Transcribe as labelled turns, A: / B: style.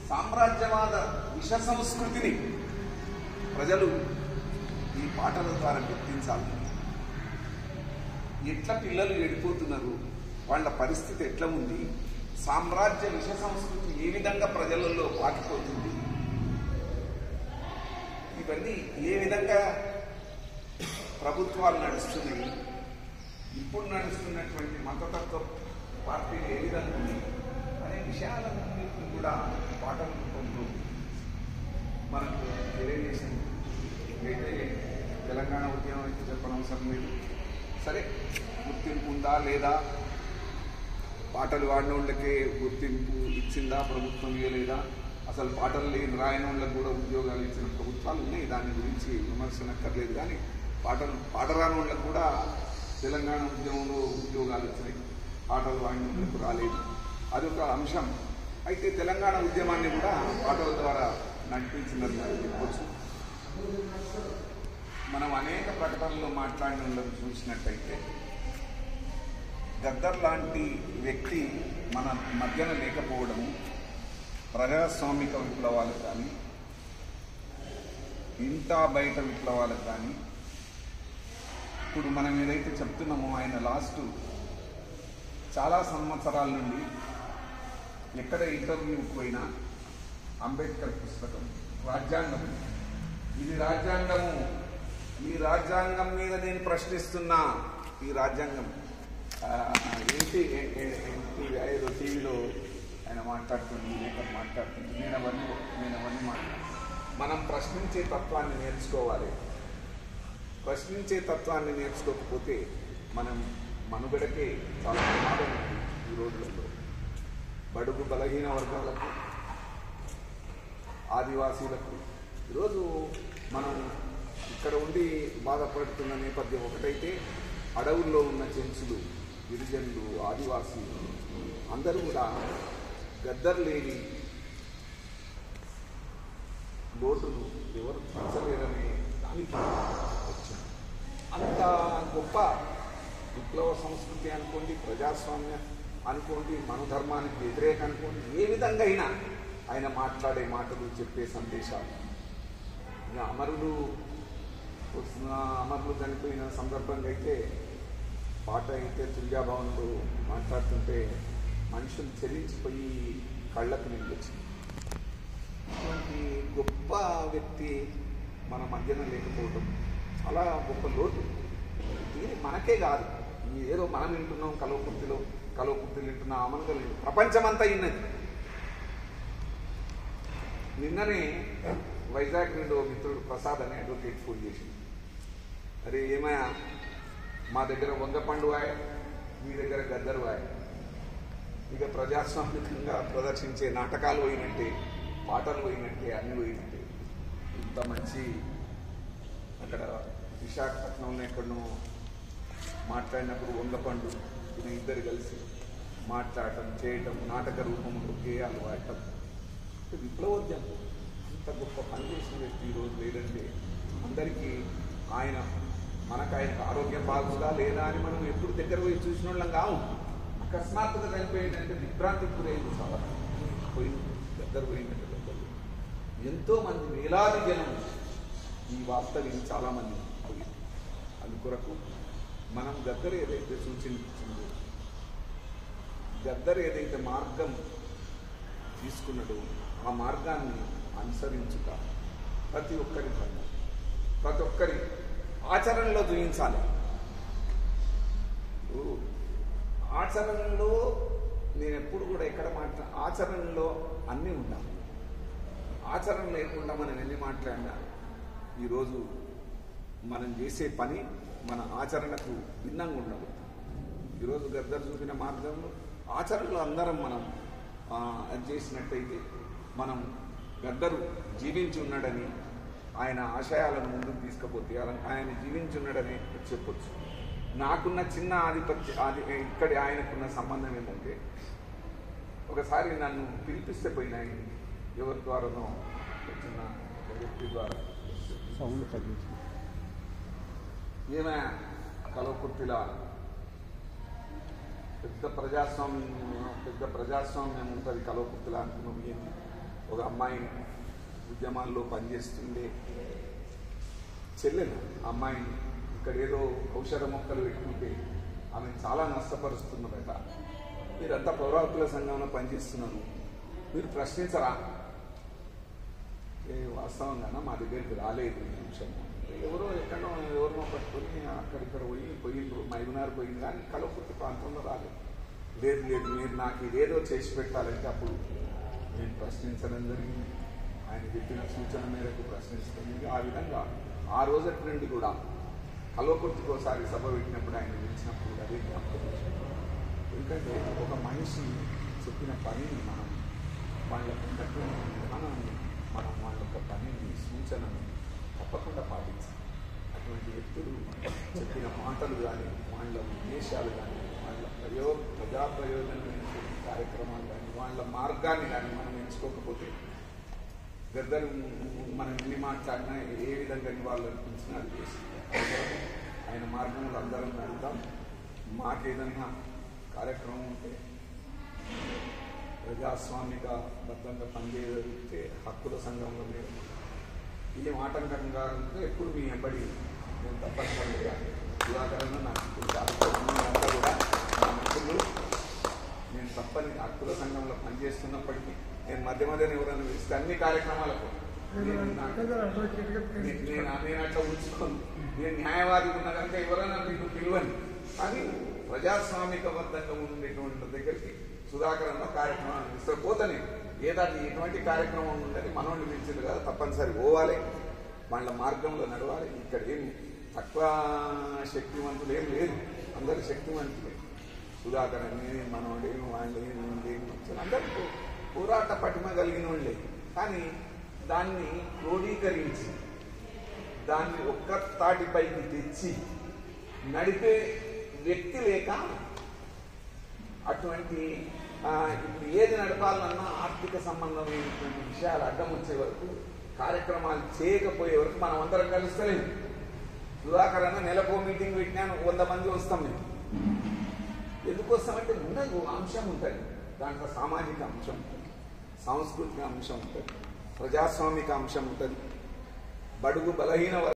A: సామ్రాజ్యవాద విష సంస్కృతిని ప్రజలు ఈ పాటల ద్వారా గుర్తించాలి ఎట్లా పిల్లలు ఎడిపోతున్నారు వాళ్ళ పరిస్థితి ఎట్లా ఉంది సామ్రాజ్య విష సంస్కృతి ఏ విధంగా ప్రజలలో పాకిపోతుంది ఇవన్నీ ఏ విధంగా ప్రభుత్వాలు నడుస్తున్నాయి ఇప్పుడు నడుస్తున్నటువంటి మతతత్వ పార్టీలు ఏ విధంగా ఉంది అనే విషయాలన్నింటినీ కూడా పాటల రూపంలో మనకు తెలియజేసింది అయితే తెలంగాణ ఉద్యమం అయితే చెప్పనవసరం లేదు సరే గుర్తింపు ఉందా లేదా పాటలు వాడిన వాళ్ళకే గుర్తింపు ఇచ్చిందా ప్రభుత్వం ఇవ్వలేదా అసలు పాటలు లేని రాయని వాళ్ళకు కూడా ఉద్యోగాలు ఇచ్చిన ప్రభుత్వాలు ఉన్నాయి దాని గురించి విమర్శనక్కర్లేదు కానీ పాటలు పాట రాని వాళ్ళకు కూడా తెలంగాణ ఉద్యమంలో ఉద్యోగాలు వచ్చినాయి పాటలు వాడిన వాళ్ళకు రాలేదు అదొక అంశం అయితే తెలంగాణ ఉద్యమాన్ని కూడా పాటల ద్వారా నడిపించిందని మనం చెప్పొచ్చు మనం అనేక ప్రకటనలు మాట్లాడిన వాళ్ళని చూసినట్టయితే గద్దర్ లాంటి వ్యక్తి మన మధ్యన లేకపోవడము ప్రజాస్వామిక విప్లవాలకు కానీ ఇంటా బయట విప్లవాలకు కానీ ఇప్పుడు మనం ఏదైతే చెప్తున్నామో ఆయన లాస్ట్ చాలా సంవత్సరాల నుండి ఎక్కడ ఇంటర్వ్యూకి పోయినా అంబేద్కర్ పుస్తకం రాజ్యాంగం ఇది రాజ్యాంగము ఈ రాజ్యాంగం మీద నేను ప్రశ్నిస్తున్నా ఈ రాజ్యాంగం ఆ, ఏంటి ఏ- ఏ- ఏంటి ఏదో టీవీలో ఆయన మాట్లాడుతుంది మేకప్ మాట్లాడుతుంది నేను అవన్నీ నేను అవన్నీ మాట్లాడు మనం ప్రశ్నించే తత్వాన్ని నేర్చుకోవాలి ప్రశ్నించే తత్వాన్ని నేర్చుకోకపోతే మనం మనుగడకే చాలా ప్రమాదం ఉంది ఈ రోజులలో బడుగు బలహీన వర్గాలకు ఆదివాసీలకు ఈరోజు మనం ఇక్కడ ఉండి బాధపడుతున్న నేపథ్యం ఒకటైతే అడవుల్లో ఉన్న చెంచులు గిరిజనులు ఆదివాసీలు అందరూ కూడా గద్దర్ లేని లోటును ఎవరు తీర్చలేరనే దానికి వచ్చారు అంత గొప్ప విప్లవ సంస్కృతి అనుకోండి ప్రజాస్వామ్య అనుకోండి మనధర్మానికి వ్యతిరేక అనుకోండి ఏ విధంగా అయినా ఆయన మాట్లాడే మాటలు చెప్పే సందేశాలు ఇంకా అమరులు వస్తున్న అమరులు చనిపోయిన సందర్భంగా అయితే పాట అయితే తుల్యాభవన్లో మాట్లాడుతుంటే మనుషులు చెల్లించిపోయి కళ్ళకు నీళ్ళు వచ్చింది ఇటువంటి గొప్ప వ్యక్తి మన మధ్యన లేకపోవడం చాలా గొప్ప లోటు ఇది మనకే కాదు ఈ ఏదో మనం వింటున్నాం కలవకుర్తిలో కలవకుర్తిలు వింటున్నాం అమనగలు వింటున్నాం. ప్రపంచమంతా విన్నది నిన్ననే వైజాగ్ నుండి ఓ మిత్రుడు ప్రసాద్ అనే అడ్వకేట్ ఫోన్ చేసింది అరే ఏమయ్యా మా దగ్గర వంగపండు వాయ్ మీ దగ్గర గద్దరు వాయ్ ఇక ప్రజాస్వామికంగా ప్రదర్శించే నాటకాలు పోయినట్టే పాటలు పోయినట్టే అన్ని పోయినట్టే ఇంత మంచి అక్కడ విశాఖపట్నంలో ఎక్కడనో మాట్లాడినప్పుడు వంగపండు ఈయన ఇద్దరు కలిసి మాట్లాడటం చేయటం నాటక రూపంలో గేయాలు వాడటం విప్లవోద్యమం అంత గొప్ప పని చేసిన వ్యక్తి ఈరోజు లేదంటే అందరికీ ఆయన మనకు ఆయనకు ఆరోగ్యం బాగుందా లేదా అని మనం ఎప్పుడు దగ్గర పోయి చూసిన వాళ్ళం కావు అకస్మాత్తుగా చనిపోయిందంటే దిగ్భ్రాంతికి గురైంది చాలా పోయి దగ్గర పోయిందంటే దగ్గర ఎంతో మంది వేలాది జనం ఈ వార్త విని చాలా మంది పోయింది అందుకొరకు మనం గద్దరు ఏదైతే సూచించిందో గద్దరు ఏదైతే మార్గం తీసుకున్నాడో ఆ మార్గాన్ని అనుసరించుట ప్రతి ఒక్కరి ధర్మం ప్రతి ఒక్కరి ఆచరణలో చూపించాలి ఇప్పుడు ఆచరణలో నేను ఎప్పుడు కూడా ఎక్కడ మాట్లా ఆచరణలో అన్నీ ఉండాలి ఆచరణ లేకుండా మనం ఎన్ని మాట్లాడినా ఈరోజు మనం చేసే పని మన ఆచరణకు భిన్నంగా ఉండదు ఈరోజు గద్దరు చూపిన మార్గంలో ఆచరణలో అందరం మనం ఆ, అది చేసినట్టయితే మనం గద్దరు జీవించి ఉన్నాడని ఆయన ఆశయాలను ముందుకు తీసుకుపోతే ఆయన- ఆయన జీవించి ఉన్నాడని చెప్పొచ్చు నాకున్న చిన్న ఆధిపత్య ఆది ఇక్కడి ఆయనకున్న సంబంధం ఏంటంటే ఒకసారి నన్ను పిలిపిస్తే పోయినాయి ఎవరి ద్వారానో వచ్చిన ఒక వ్యక్తి ద్వారా
B: సౌండ్ తగ్గించు
A: ఏమే కలవకుర్తిలా పెద్ద ప్రజాస్వామ్యం పెద్ద ప్రజాస్వామ్యం ఉంటుంది కలవకుర్తిలా అనుకున్నాం ఏంటి ఒక అమ్మాయి ఉద్యమాల్లో పనిచేస్తుండే చెల్లెలు ఆ అమ్మాయిని ఇక్కడ ఏదో ఔషధ మొక్కలు పెట్టుకుంటే ఆమెను చాలా నష్టపరుస్తున్నదట మీరంతా పౌర హక్కుల సంఘంలో పనిచేస్తున్నారు మీరు ప్రశ్నించరా ఏ వాస్తవంగానే మా దగ్గరికి రాలేదు ఈ అంశం ఎవరో ఎక్కడో ఎవరినో పట్టుకొని అక్కడిక్కడ పోయి పోయిండ్రు మైదునారు పోయింది కానీ కలవకుర్తి ప్రాంతంలో రాలేదు లేదు లేదు మీరు నాకు ఇదేదో చేసి పెట్టాలంటే అప్పుడు నేను ప్రశ్నించడం జరిగింది ఆయన చెప్పిన సూచన మేరకు ప్రశ్నించడం జరిగింది. ఆ విధంగా ఆ రోజటి నుండి కూడా కల్వకుర్తికి ఒకసారి సభ పెట్టినప్పుడు ఆయన పిలిచినప్పుడు అదే జ్ఞాపకం వచ్చింది. ఎందుకంటే ఒక మనిషి చెప్పిన పనిని మనం వాళ్ళకు ఉన్నటువంటి విధానాన్ని మనం వాళ్ళ యొక్క పనిని సూచనను తప్పకుండా పాటించాలి అటువంటి వ్యక్తులు చెప్పిన మాటలు కానీ వాళ్ళ ఉద్దేశాలు కానీ వాళ్ళ ప్రయో ప్రజా ప్రయోజనమైనటువంటి కార్యక్రమాలు కానీ వాళ్ళ మార్గాన్ని కానీ మనం ఎంచుకోకపోతే గద్దరు మనం ఎన్ని మాట్లాడినా ఏ విధంగా వాళ్ళు అనిపించినా అది చేస్తుంది అందువల్ల ఆయన మార్గంలో అందరం నడుద్దాం మాకేదన్నా కార్యక్రమం ఉంటే ప్రజాస్వామిక బద్ధంగా పనిచేయగలిగితే హక్కుల సంఘంలో మీరు ఏం ఆటంకంగా ఉంటే ఎప్పుడు మీ వెంబడి నేను తప్పనిసరిగా ఉదాహరణ నాకు ఇప్పుడు చాలా అంతా కూడా నా మిత్రులు నేను తప్పని హక్కుల సంఘంలో పనిచేస్తున్నప్పటికీ నేను మధ్య మధ్యన ఎవరైనా పిలిస్తే అన్ని కార్యక్రమాలకు నేను నాకు- నే- నేను నేను అట్లా ఉంచుకోను నేను న్యాయవాది ఉన్న కనుక ఎవరైనా మీకు పిలువని కానీ ప్రజాస్వామికబద్ధంగా ఉండేటువంటి దగ్గరికి సుధాకర్ అన్న కార్యక్రమాలు ఇస్తే పోతనే ఏదాన్ని ఎటువంటి కార్యక్రమం ఉందని మనోడిని పిలిచింది కదా తప్పనిసరి పోవాలి వాళ్ళ మార్గంలో నడవాలి ఇక్కడ ఏమి తక్కువ శక్తివంతులు ఏం లేదు అందరు శక్తివంతులే సుధాకర్ అని మనోడేమి వాళ్ళు ఏమి ఏమి అందరూ పోరాట పటిమ కలిగిన వాళ్ళే కానీ దాన్ని క్రోడీకరించి దాన్ని ఒక్క తాటిపైకి తెచ్చి నడిపే వ్యక్తి లేక అటువంటి ఆ, ఇప్పుడు ఏది నడపాలన్నా ఆర్థిక సంబంధమైనటువంటి విషయాలు అడ్డం వచ్చే వరకు కార్యక్రమాలు చేయకపోయే వరకు మనం అందరం కలుస్తలేము సుధాకర్ అన్న నెలకో మీటింగ్ పెట్టినాను వంద మంది వస్తాం మేము ఎందుకు వస్తామంటే ఉండదు అంశం ఉంటుంది దాంట్లో సామాజిక అంశం ఉంటుంది సాంస్కృతిక అంశం ఉంటుంది ప్రజాస్వామిక అంశం ఉంటుంది బడుగు బలహీన వర్గాల